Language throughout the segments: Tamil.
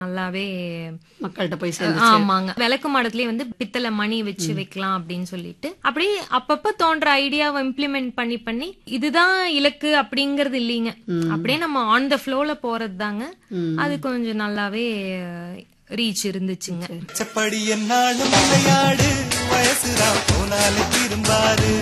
நல்லாவே மக்கள்கிட்ட போய் சேர்ந்துச்சு ஆமாங்க விளக்கு மாடத்திலேயே வந்து பித்தளை மணி வச்சு வைக்கலாம் அப்படின்னு சொல்லிட்டு அப்படியே அப்பப்ப தோன்ற ஐடியாவை இம்ப்ளிமெண்ட் பண்ணி பண்ணி இதுதான் இலக்கு அப்படிங்கறது இல்லைங்க அப்படியே நம்ம ஆன் த ஃப்ளோல போறது தாங்க அது கொஞ்சம் நல்லாவே ரீச் இருந்துச்சுங்க செப்படி என்னாலும் விளையாடு வயசுதான் போனாலும் திரும்பாது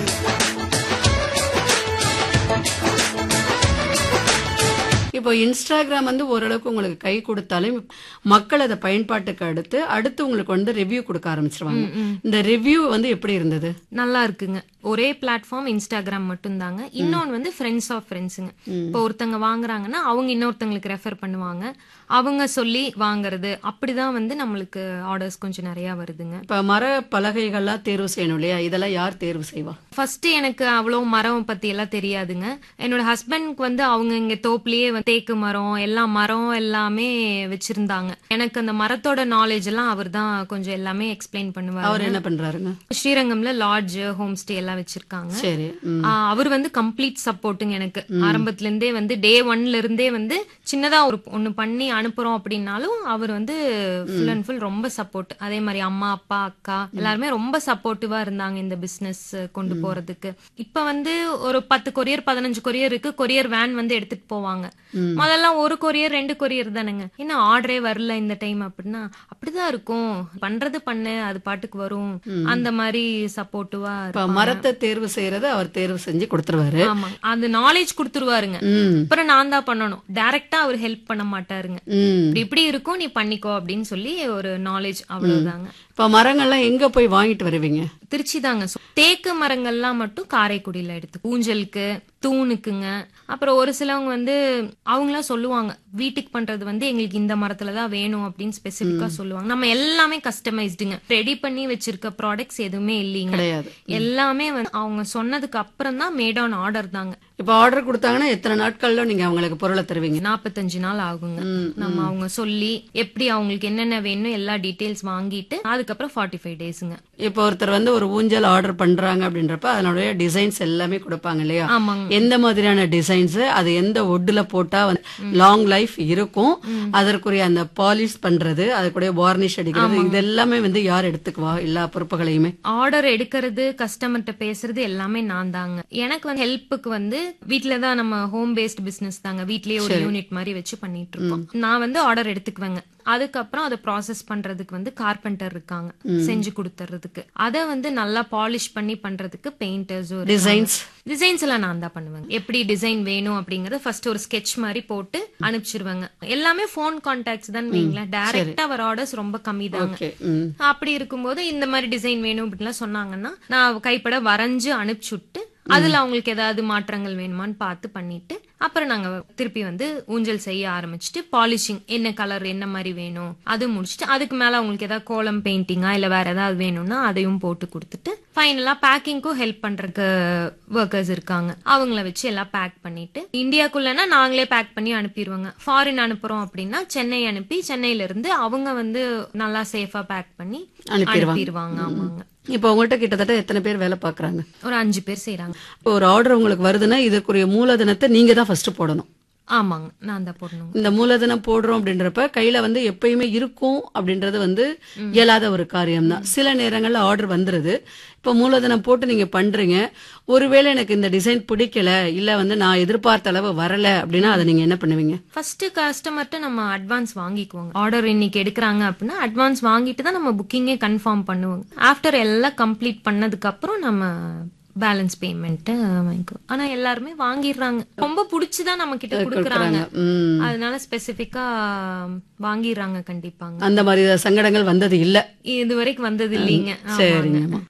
இப்போ இன்ஸ்டாகிராம் வந்து ஓரளவுக்கு உங்களுக்கு கை கொடுத்தாலும் மக்கள் அதை பயன்பாட்டுக்கு அடுத்து அடுத்து உங்களுக்கு வந்து ரிவ்யூ கொடுக்க ஆரம்பிச்சிருவாங்க இந்த ரிவ்யூ வந்து எப்படி இருந்தது நல்லா இருக்குங்க ஒரே பிளாட்ஃபார்ம் இன்ஸ்டாகிராம் மட்டும்தாங்க இன்னொன்னு வந்து ஃப்ரெண்ட்ஸ் ஆஃப் ஃப்ரெண்ட்ஸுங்க இப்போ ஒருத்தங்க வாங்குறாங்கன்னா அவங்க இன்னொருத்தங்களுக்கு ரெஃபர் பண்ணுவாங்க அவங்க சொல்லி வாங்குறது அப்படிதான் வந்து நம்மளுக்கு ஆர்டர்ஸ் கொஞ்சம் நிறைய வருதுங்க இப்ப மர பலகைகள்லாம் தேர்வு செய்யணும் இல்லையா இதெல்லாம் யார் தேர்வு செய்வா ஃபர்ஸ்ட் எனக்கு அவ்வளவு மரம் பத்தி எல்லாம் தெரியாதுங்க என்னோட ஹஸ்பண்ட்க்கு வந்து அவங்க இங்க தோப்புலயே வந்து தேக்கு மரம் எல்லா மரம் எல்லாமே வச்சிருந்தாங்க எனக்கு அந்த மரத்தோட நாலேஜ் எல்லாம் அவர் தான் கொஞ்சம் எல்லாமே எக்ஸ்பிளைன் பண்ணுவாரு அவர் என்ன பண்றாருங்க ஸ்ரீரங்கம்ல லாட்ஜ் ஹோம் ஸ்டே எல்லாம் வச்சிருக்காங்க சரி ம். ஆ, அவர் வந்து கம்ப்ளீட் சப்போர்ட்டுங்க எனக்கு ஆரம்பத்துல இருந்தே வந்து டே ஒன்ல இருந்தே வந்து சின்னதா ஒரு ஒண்ணு பண்ணி அனுப்புறோம் அப்படின்னாலும் அவர் வந்து ஃபுல் அண்ட் ஃபுல் ரொம்ப சப்போர்ட் அதே மாதிரி அம்மா அப்பா அக்கா எல்லாருமே ரொம்ப சப்போர்ட்டிவா இருந்தாங்க இந்த பிசினஸ் கொண்டு போறதுக்கு இப்ப வந்து ஒரு பத்து கொரியர் பதினஞ்சு கொரியர் இருக்கு கொரியர் வேன் வந்து எடுத்துட்டு போவாங்க முதல்ல ஒரு கொரியர் ரெண்டு கொரியர் தானுங்க என்ன ஆர்டரே வரல இந்த டைம் அப்படின்னா அப்படிதான் இருக்கும் பண்றது பண்ணு அது பாட்டுக்கு வரும் அந்த மாதிரி சப்போர்ட்டிவா இப்ப மரத்தை தேர்வு செய்யறது அவர் தேர்வு செஞ்சு கொடுத்துருவாரு ஆமா அந்த நாலேஜ் கொடுத்துருவாருங்க ம் அப்புறம் நான் தான் பண்ணணும் டைரக்டா அவர் ஹெல்ப் பண்ண மாட்டாருங்க ம் இப்படி இப்படி இருக்கும் நீ பண்ணிக்கோ அப்படின்னு சொல்லி ஒரு நாலேஜ் அவ்வளவுதாங்க இப்ப மரங்கள்லாம் எங்க போய் வாங்கிட்டு வருவீங்க திருச்சி தாங்க தேக்கு மரங்கள்லாம் மட்டும் காரைக்குடியில எடுத்து ஊஞ்சலுக்கு தூணுக்குங்க அப்புறம் ஒரு சிலவங்க வந்து அவங்களாம் சொல்லுவாங்க வீட்டுக்கு பண்றது வந்து எங்களுக்கு இந்த மரத்துல தான் வேணும் அப்படின்னு ஸ்பெசிபிக்கா சொல்லுவாங்க நம்ம எல்லாமே கஸ்டமைஸ்டுங்க ரெடி பண்ணி வச்சிருக்க ப்ராடக்ட்ஸ் எதுவுமே இல்லைங்க கிடையாது எல்லாமே வந்து அவங்க சொன்னதுக்கு அப்புறம் தான் மேட் ஆன் ஆர்டர் தாங்க இப்ப ஆர்டர் கொடுத்தாங்கன்னா எத்தனை நாட்கள்ல நீங்க அவங்களுக்கு பொருளை தருவீங்க நாற்பத்தஞ்சு நாள் ஆகுங்க ம், நம்ம அவங்க சொல்லி எப்படி அவங்களுக்கு என்னென்ன வேணும் எல்லா டீடைல்ஸ் வாங்கிட்டு அதுக்கப்புறம் ஃபார்ட்டி ஃபைவ் டேஸுங்க இப்போ ஒருத்தர் வந்து ஒரு ஊஞ்சல் ஆர்டர் பண்றாங்க அப்படின்றப்ப அதனுடைய டிசைன்ஸ் எல்லாமே கொடுப்பாங்க இல்லையா ஆமாங்க எந்த மாதிரியான டிசைன்ஸ் அது எந்த ஒட்டுல போட்டா லாங் லைஃப் இருக்கும் அதற்குரிய அந்த பாலிஷ் பண்றது அதுக்குடைய வார்னிஷ் அடிக்கிறது இது எல்லாமே வந்து யார் எடுத்துக்குவா எல்லா பொறுப்புகளையுமே ஆர்டர் எடுக்கிறது கஸ்டமர்கிட்ட பேசுறது எல்லாமே நான் தாங்க எனக்கு வந்து ஹெல்ப்புக்கு வந்து வீட்ல தான் நம்ம ஹோம் பேஸ்ட் பிசினஸ் தாங்க வீட்லயே ஒரு யூனிட் மாதிரி வச்சு பண்ணிட்டு இருக்கோம் நான் வந்து ஆர்டர் எடுத்துக்குவேங்க அதுக்கப்புறம் அதை ப்ராசஸ் பண்றதுக்கு வந்து கார்பெண்டர் இருக்காங்க செஞ்சு கொடுத்துறதுக்கு அதை வந்து நல்லா பாலிஷ் பண்ணி பண்றதுக்கு பெயிண்டர்ஸ் டிசைன்ஸ் டிசைன்ஸ் எல்லாம் நான் தான் பண்ணுவேங்க எப்படி டிசைன் வேணும் அப்படிங்கறத ஃபர்ஸ்ட் ஒரு ஸ்கெட்ச் மாதிரி போட்டு அனுப்பிச்சிருவாங்க எல்லாமே ஃபோன் கான்டாக்ட்ஸ் தான் வைங்களேன் டைரக்டா வர ஆர்டர்ஸ் ரொம்ப கம்மி தாங்க ஓகே ம் அப்படி இருக்கும்போது இந்த மாதிரி டிசைன் வேணும் அப்படின்லாம் சொன்னாங்கன்னா நான் கைப்பட வரைஞ்சு அனுப்பிச்சு விட்டு அதுல அவங்களுக்கு ஏதாவது மாற்றங்கள் வேணுமான்னு பார்த்து பண்ணிட்டு அப்புறம் நாங்க திருப்பி வந்து ஊஞ்சல் செய்ய ஆரம்பிச்சுட்டு பாலிஷிங் என்ன கலர் என்ன மாதிரி வேணும் அது முடிச்சுட்டு அதுக்கு மேல அவங்களுக்கு ஏதாவது கோலம் பெயிண்டிங்கா இல்ல வேற ஏதாவது வேணும்னா அதையும் போட்டு கொடுத்துட்டு ஃபைனலா பேக்கிங்க்கும் ஹெல்ப் பண்றதுக்கு ஒர்க்கர்ஸ் இருக்காங்க அவங்கள வச்சு எல்லாம் பேக் பண்ணிட்டு இந்தியாக்குள்ளனா நாங்களே பேக் பண்ணி அனுப்பிடுவோங்க ஃபாரின் அனுப்புறோம் அப்படின்னா சென்னை அனுப்பி சென்னையில இருந்து அவங்க வந்து நல்லா சேஃபா பேக் பண்ணி அனுப்பிடுவாங்க. அனுப்பிடுவாங்க ஆமாங்க இப்போ உங்கள்கிட்ட கிட்டத்தட்ட எத்தனை பேர் வேலை பார்க்கறாங்க ஒரு அஞ்சு பேர் செய்றாங்க இப்போ ஒரு ஆர்டர் உங்களுக்கு வருதுன்னா இதற்குரிய மூலதனத்தை நீங்க தான் ஃபர்ஸ்ட் போடணும் ஆமாங்க நான் தான் போடணும் இந்த மூலதனம் போடுறோம் அப்படின்றப்ப கையில வந்து எப்பயுமே இருக்கும் அப்படின்றது வந்து இயலாத ஒரு காரியம் தான் சில நேரங்கள்ல ஆர்டர் வந்துருது இப்போ மூலதனம் போட்டு நீங்க பண்றீங்க ஒருவேளை எனக்கு இந்த டிசைன் பிடிக்கல இல்ல வந்து நான் எதிர்பார்த்த அளவு வரல அப்படின்னா அதை நீங்க என்ன பண்ணுவீங்க ஃபர்ஸ்ட் கஸ்டமர்கிட்ட நம்ம அட்வான்ஸ் வாங்கிக்குவோங்க ஆர்டர் இன்னைக்கு எடுக்கிறாங்க அப்படின்னா அட்வான்ஸ் வாங்கிட்டு தான் நம்ம புக்கிங்கே கன்ஃபார்ம் பண்ணுவோங்க ஆஃப்டர் எல்லாம் கம்ப்ளீட் பண்ணதுக்கு அப்புறம் நம்ம பேலன்ஸ் பேமெண்ட் வாங்கிக்குவோம் ஆனா எல்லாருமே வாங்கிடுறாங்க ரொம்ப பிடிச்சுதான் நம்ம கிட்ட கொடுக்குறாங்க ம். அதனால ஸ்பெசிபிக்கா வாங்கிடுறாங்க கண்டிப்பாங்க அந்த மாதிரி சங்கடங்கள் வந்தது இல்ல இது வரைக்கும் வந்தது இல்லைங்க ஆமாங்க. சரிங்கம்மா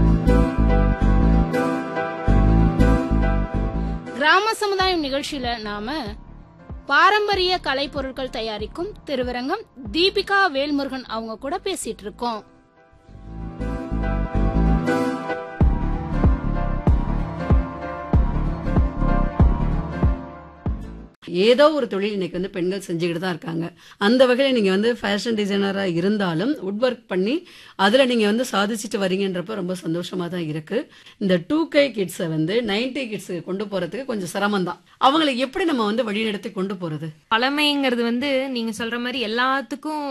கிராம சமுதாயம் நிகழ்ச்சியில நாம பாரம்பரிய கலைப்பொருட்கள் தயாரிக்கும் திருவரங்கம் தீபிகா வேல்முருகன் அவங்க கூட பேசிட்டு இருக்கோம் ஏதோ ஒரு தொழில் இன்னைக்கு வந்து பெண்கள் செஞ்சுக்கிட்டு தான் இருக்காங்க அந்த வகையில நீங்க வந்து ஃபேஷன் டிசைனரா இருந்தாலும் உட் ஒர்க் பண்ணி அதுல நீங்க வந்து சாதிச்சுட்டு வரீங்கன்றப்ப ரொம்ப சந்தோஷமா தான் இருக்கு இந்த டூ கே கிட்ஸை வந்து நைன்டி கிட்ஸ் கொண்டு போறதுக்கு கொஞ்சம் சிரமம் தான் அவங்களை எப்படி நம்ம வந்து வழிநடத்தி கொண்டு போறது பழமைங்கிறது வந்து நீங்க சொல்ற மாதிரி எல்லாத்துக்கும்